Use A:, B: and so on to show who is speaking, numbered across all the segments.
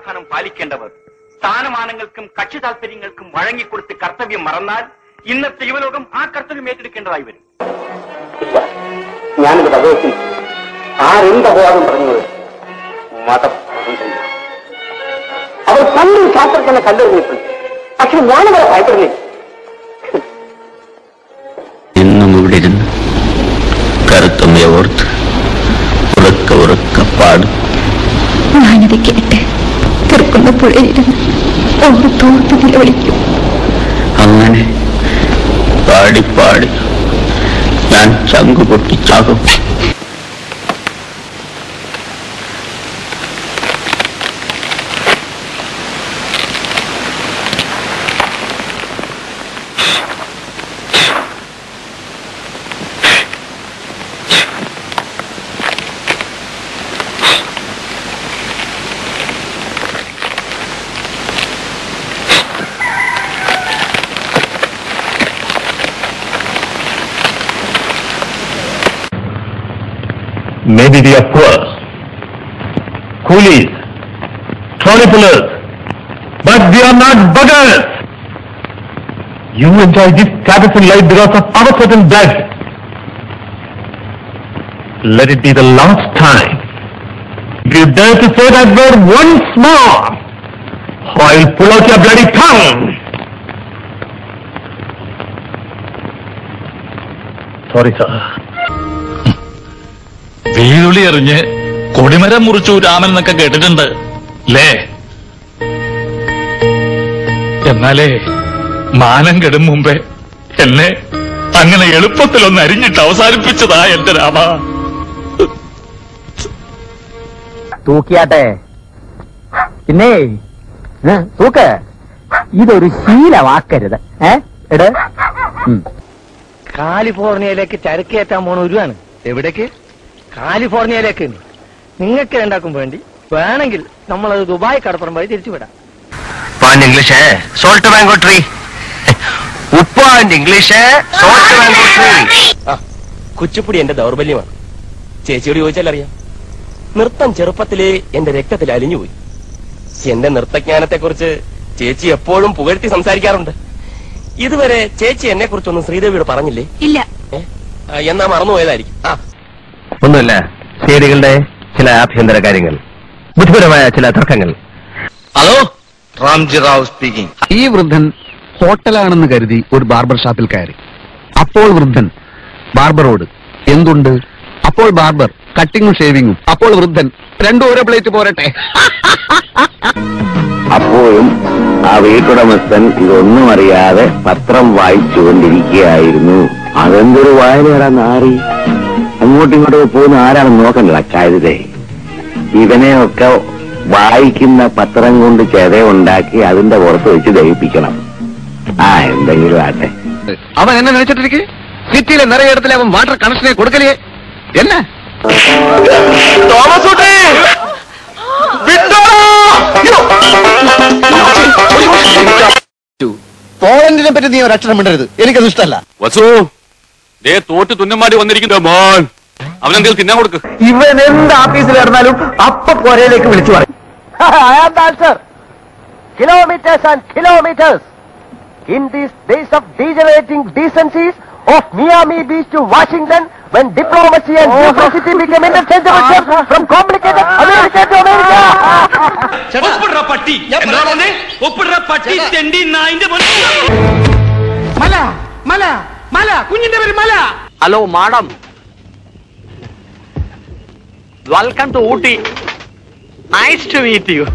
A: സമാധാനം പാലിക്കേണ്ടവർ സ്ഥാനമാനങ്ങൾക്കും കക്ഷി താല്പര്യങ്ങൾക്കും വഴങ്ങിക്കൊടുത്ത് കർത്തവ്യം മറന്നാൽ ഇന്നത്തെ യുവലോകം ആ കർത്തവ്യം ഏറ്റെടുക്കേണ്ടതായി വരും
B: ഞാനിത് ഭഗവതി ആരെന്ത് അപവാദം പറഞ്ഞത് മതം അവർ പണ്ടും ശാസ്ത്രജ്ഞനെ കല്ലെറിഞ്ഞിട്ടുണ്ട് പക്ഷെ ഞാനവരെ ഭയപ്പെടുന്നില്ല
C: എന്നും ഇവിടെ ഇരുന്ന് കറുത്തമ്മയെ ഓർത്ത് ഉറക്ക ഉറക്ക പാടും
D: ഞാനിത് കേട്ട് തീർക്കുന്ന പുഴയിലിരുന്ന് ഒന്ന് തോർത്ത് നിലവിളിക്കും
C: അങ്ങനെ പാടി പാടി ഞാൻ ചങ്കു പൊട്ടിച്ചാകും
E: Maybe we are poor, coolies, trolley pullers, but we are not beggars. You enjoy this status in life because of our certain blood. Let it be the last time. If you dare to say that word once more, I'll pull out your bloody tongue. Sorry, sir.
F: വീഴുളി എറിഞ്ഞ് കൊടിമരം മുറിച്ചു രാമൻ എന്നൊക്കെ കേട്ടിട്ടുണ്ട് ലേ എന്നാലേ മാനം കെടും മുമ്പേ എന്നെ അങ്ങനെ എളുപ്പത്തിലൊന്ന് അരിഞ്ഞിട്ട് അവസാനിപ്പിച്ചതാ എന്റെ രാമ
B: തൂക്കിയാട്ടെ പിന്നെ ഏ, തൂക്ക് ഇതൊരു ശീലമാക്കരുത് ഏ എട് കാലിഫോർണിയയിലേക്ക് ചരക്കേറ്റാൻ പോണ ഒരുവാണ് എവിടേക്ക് കാലിഫോർണിയയിലേക്ക് നിങ്ങൾക്ക് രണ്ടാക്കും വേണ്ടി വേണമെങ്കിൽ നമ്മളത് ദുബായ് കടപ്പുറം വഴി തിരിച്ചുവിടാം
C: പാൻ ഇംഗ്ലീഷ് സോൾട്ട് മാംഗോ ട്രീ ഉപ്പാൻ English salt mango tree
G: Kuchipudi എന്റെ ദൗർബല്യമാണ് ചേച്ചിയോട് ചോദിച്ചാൽ അറിയാം നൃത്തം ചെറുപ്പത്തിലേ എന്റെ രക്തത്തിൽ അലിഞ്ഞുപോയി എന്റെ നൃത്തജ്ഞാനത്തെക്കുറിച്ച് ചേച്ചി എപ്പോഴും പുകഴ്ത്തി സംസാരിക്കാറുണ്ട് ഇതുവരെ ചേച്ചി എന്നെ കുറിച്ചൊന്നും ശ്രീദേവിയോട് പറഞ്ഞില്ലേ
D: ഇല്ല
G: ഏ? ആ, എന്നാ മറന്നുപോയതായിരിക്കും ആ
C: ഒന്നുമില്ല സീഡികളുടെ ചില ആഭ്യന്തര കാര്യങ്ങൾ ബുദ്ധിപരമായ ചില തർക്കങ്ങൾ ഹലോ റാംജി റാവു സ്പീക്കിംഗ്
H: ഈ വൃദ്ധൻ ഹോട്ടലാണെന്ന് കരുതി ഒരു ബാർബർ ഷാപ്പിൽ കയറി അപ്പോൾ വൃദ്ധൻ ബാർബറോട് എന്തുണ്ട് അപ്പോൾ ബാർബർ കട്ടിങ്ങും ഷേവിങ്ങും അപ്പോൾ വൃദ്ധൻ രണ്ടും ഓരോ പ്ലേറ്റ് പോരട്ടെ
C: അപ്പോഴും ആ വീട്ടുടമസ്ഥൻ ഇതൊന്നും അറിയാതെ പത്രം വായിച്ചുകൊണ്ടിരിക്കുകയായിരുന്നു അതെന്തൊരു വായനയാടാ നാറി അങ്ങോട്ടും ഇങ്ങോട്ടും പോകുന്ന ആരാണെന്ന് നോക്കണ്ട കഴുതേ ഇവനെയൊക്കെ വായിക്കുന്ന പത്രം കൊണ്ട് ചെത ഉണ്ടാക്കി അതിന്റെ പുറത്ത് വെച്ച് ദഹിപ്പിക്കണം ആ എന്തെങ്കിലും ആട്ടെ
H: അവൻ എന്നെ നനച്ചിട്ടിരിക്കെ സിറ്റിയിലെ നിറയെ ഇടത്തിലെ അവൻ വാട്ടർ കണക്ഷനെ കൊടുക്കലേ എന്നെ പോളണ്ടിനെ പറ്റി നീ ഒരു അക്ഷരം മിണ്ടരുത് എനിക്കത് ഇഷ്ടമല്ല
F: വസു ദേ തോറ്റ് തുന്നമാടി വന്നിരിക്കുന്നു മോൻ അവനെന്തെങ്കിലും തിന്നാൻ കൊടുക്ക്
B: ഇവൻ എന്ത് ഓഫീസിൽ നടന്നാലും അപ്പൊ പുരയിലേക്ക് വിളിച്ചു പറയും kilometres and kilometres in these days of degenerating decencies of Miami beach to Washington when diplomacy and diplomacy became interchangeable terms from complicated America to America.
A: ഒപ്പിടുற പട്ടി എന്താ പറഞ്ഞേ ഒപ്പിടുற പട്ടി തെണ്ടി നായിന്റെ
B: മല മല മല കുഞ്ഞിന്റെ പേര് മല
A: hello madam welcome to Ooty nice to meet you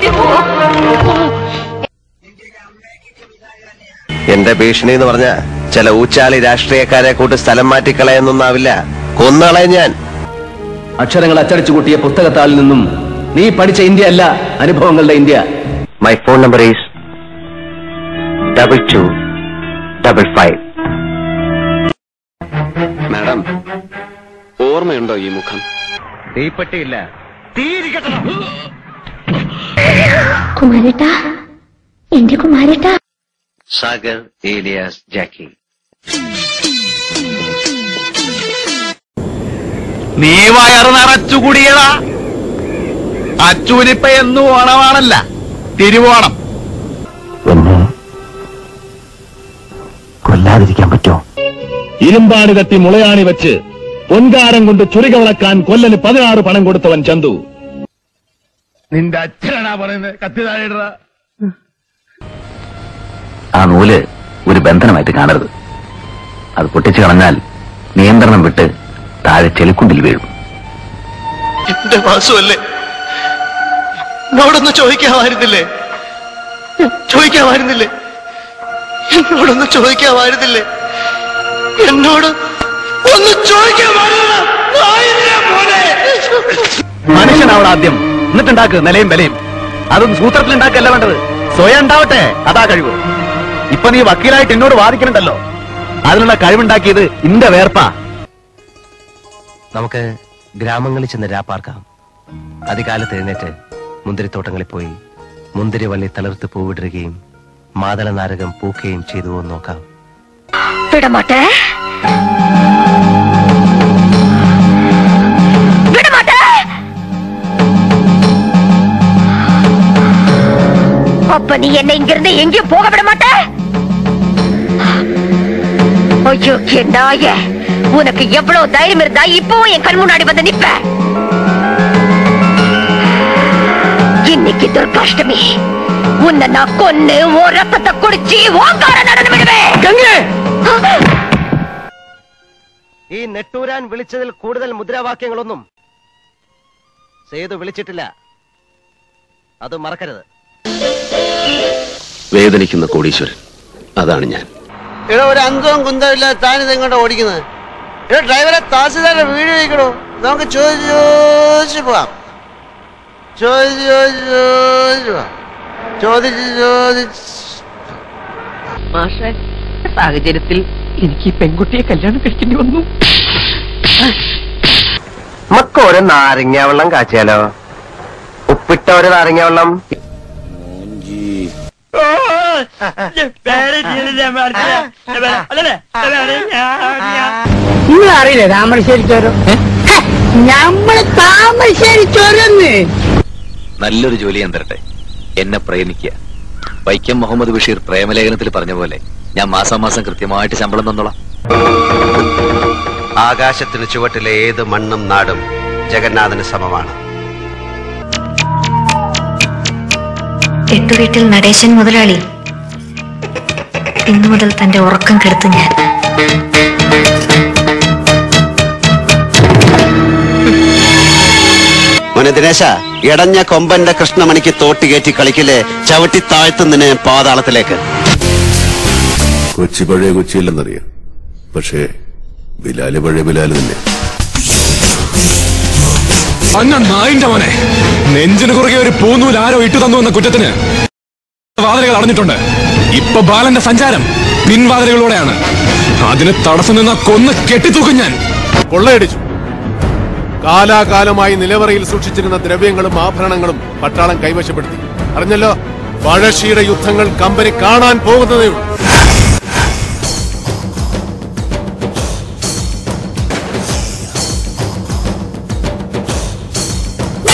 C: എന്റെ ഭീഷണി എന്ന് പറഞ്ഞ ചില ഊച്ചാളി രാഷ്ട്രീയക്കാരെ കൂട്ട് സ്ഥലം മാറ്റിക്കളയെന്നൊന്നാവില്ല കൊന്നളെ ഞാൻ
I: അക്ഷരങ്ങൾ അച്ചടിച്ചു കൂട്ടിയ പുസ്തകത്താളിൽ നിന്നും നീ പഠിച്ച ഇന്ത്യ അല്ല അനുഭവങ്ങളുടെ India
C: my phone number is double two double five
I: madam ഓർമ്മയുണ്ടോ ഈ മുഖം
H: തീപ്പെട്ടിയില്ല
D: കുമാരേട്ടാ എന്റെ കുമാരേട്ടാ
C: സാഗർ ഏലിയാസ് ജാക്കി
F: നീ വയറ് നിറച്ചു കുടിയടാ
H: അച്ചൂരിപ്പ എന്നും ഓണമാണല്ല തിരുവോണം
B: എന്നെ കൊല്ലാതിരിക്കാൻ പറ്റുമോ
E: ഇരുമ്പാട് കത്തി മുളയാണി വെച്ച് പൊൻകാരം കൊണ്ട് ചുരിക വിളക്കാൻ കൊല്ലന് പതിനാറ് പണം കൊടുത്തവൻ ചന്തു നിന്റെ അച്ഛനാ പറയുന്നത് കത്തി താഴെ
B: ആ നൂല് ഒരു ബന്ധനമായിട്ട് കാണരുത് അത് പൊട്ടിച്ചു കളഞ്ഞാൽ നിയന്ത്രണം വിട്ട് താഴെ ചെളിക്കുണ്ടിൽ വീഴും
C: എന്റെ വാസുവല്ലേ എന്നോടൊന്ന് ചോദിക്കാമായിരുന്നില്ലേ ചോദിക്കാമായിരുന്നില്ലേ എന്നോടൊന്ന് ചോദിക്കാമായിരുന്നില്ലേ എന്നോട് ഒന്ന് ചോദിക്കാമായിരുന്നു
H: മനുഷ്യനാവണം ആദ്യം എന്നിട്ടുണ്ടാക്ക് നിലയും വിലയും അതൊന്നും സൂത്രത്തിൽ ഉണ്ടാക്കല്ല വേണ്ടത് സ്വയം ഉണ്ടാവട്ടെ അതാ കഴിവ് ഇപ്പൊ നീ വക്കീലായിട്ട് എന്നോട് വാദിക്കണുണ്ടല്ലോ അതിനുള്ള കഴിവുണ്ടാക്കിയത് ഇന്റെ വേർപ്പാ
C: നമുക്ക് ഗ്രാമങ്ങളിൽ ചെന്ന് രാപ്പാർക്കാം അതികാലത്ത് എഴുന്നേറ്റ് മുന്തിരിത്തോട്ടങ്ങളിൽ പോയി മുന്തിരിവള്ളി തളിർത്ത് പൂവിടുകയും മാതള നാരകം പൂക്കുകയും ചെയ്തുവോ എന്ന് നോക്കാം
D: വിടമാട്ടെ വിടമാട്ടെ அப்ப நீ என்ன இங்கிருந்து எங்கேயும் போக விட மாட்ட ஐயோ என் நாய உனக்கு எவ்வளவு தைரியம் இருந்தா இப்பவும் என் கண் முன்னாடி வந்து நிப்ப இன்னைக்கு துர்காஷ்டமி உன்னை நான் கொன்னு ஓ ரத்தத்தை குடிச்சு ஓங்கார நடந்து விடுவேன்
C: ഈ നെട്ടൂരാൻ വിളിച്ചതിൽ കൂടുതൽ മുദ്രാവാക്യങ്ങളൊന്നും സേതു വിളിച്ചിട്ടില്ല അത് മറക്കരുത്
I: വേദനിക്കുന്ന കോടീശ്വരൻ അതാണ് ഞാൻ
J: ഇവിടെ ഒരു അന്തവും കുന്തമില്ല താനിത് എങ്ങോട്ടാ ഓടിക്കുന്നത് ഇവിടെ ഡ്രൈവറെ താസിദാരുടെ വീട് വയ്ക്കണോ നമുക്ക് ചോദിച്ച് ചോദിച്ച് പോവാം ചോദിച്ച് ചോദിച്ച് ചോദിച്ച് പോവാം ചോദിച്ച് ചോദിച്ച്
K: മാഷെ സാഹചര്യത്തിൽ എനിക്ക് ഈ പെൺകുട്ടിയെ കല്യാണം കഴിക്കേണ്ടി വന്നു
B: നമുക്ക് ഒരു നാരങ്ങ വെള്ളം കാച്ചിയാലോ ഉപ്പിട്ട ഒരു നാരങ്ങ വെള്ളം
K: നിങ്ങൾ അറിയില്ലേ താമരശ്ശേരി ചോരം നമ്മള് താമരശ്ശേരി ചോരന്ന്
I: നല്ലൊരു ജോലി ഞാൻ തരട്ടെ എന്നെ പ്രേമിക്കുക വൈക്കം മുഹമ്മദ് ബഷീർ പ്രേമലേഖനത്തിൽ പറഞ്ഞ പോലെ ഞാൻ മാസം മാസം കൃത്യമായിട്ട് ശമ്പളം തന്നോളാം
C: ആകാശത്തിന് ചുവട്ടിലെ ഏത് മണ്ണും നാടും ജഗന്നാഥന് സമമാണ്
D: എട്ടുവീട്ടിൽ നടേശൻ മുതലാളി ഇന്നു മുതൽ തന്റെ ഉറക്കം കെടുത്തു ഞാൻ
C: മോനെ ദിനേശ ഇടഞ്ഞ കൊമ്പന്റെ കൃഷ്ണമണിക്ക് തോട്ടി കയറ്റി കളിക്കില്ലേ ചവിട്ടി താഴ്ത്തുന്നതിന് പാതാളത്തിലേക്ക്
L: കൊച്ചി പഴയ കൊച്ചിയല്ലെന്നറിയാം പക്ഷേ ബിലാല് പഴയ ബിലാല് തന്നെ
E: അന്ന നായിന്റെ മോനെ നെഞ്ചിന് കുറുകെ ഒരു പൂന്നൂൽ ആരോ ഇട്ടു തന്നു എന്ന കുറ്റത്തിന് വാതിലുകൾ അടഞ്ഞിട്ടുണ്ട് ഇപ്പൊ ബാലന്റെ സഞ്ചാരം പിൻവാതിലുകളോടെയാണ് അതിന് തടസ്സം നിന്ന കൊന്ന് കെട്ടിത്തൂക്കും ഞാൻ
L: കൊള്ളയടിച്ചു കാലാകാലമായി നിലവറയിൽ സൂക്ഷിച്ചിരുന്ന ദ്രവ്യങ്ങളും ആഭരണങ്ങളും പട്ടാളം കൈവശപ്പെടുത്തി അറിഞ്ഞല്ലോ പഴശ്ശിയുടെ യുദ്ധങ്ങൾ കമ്പനി കാണാൻ പോകുന്നതേ ഉള്ളൂ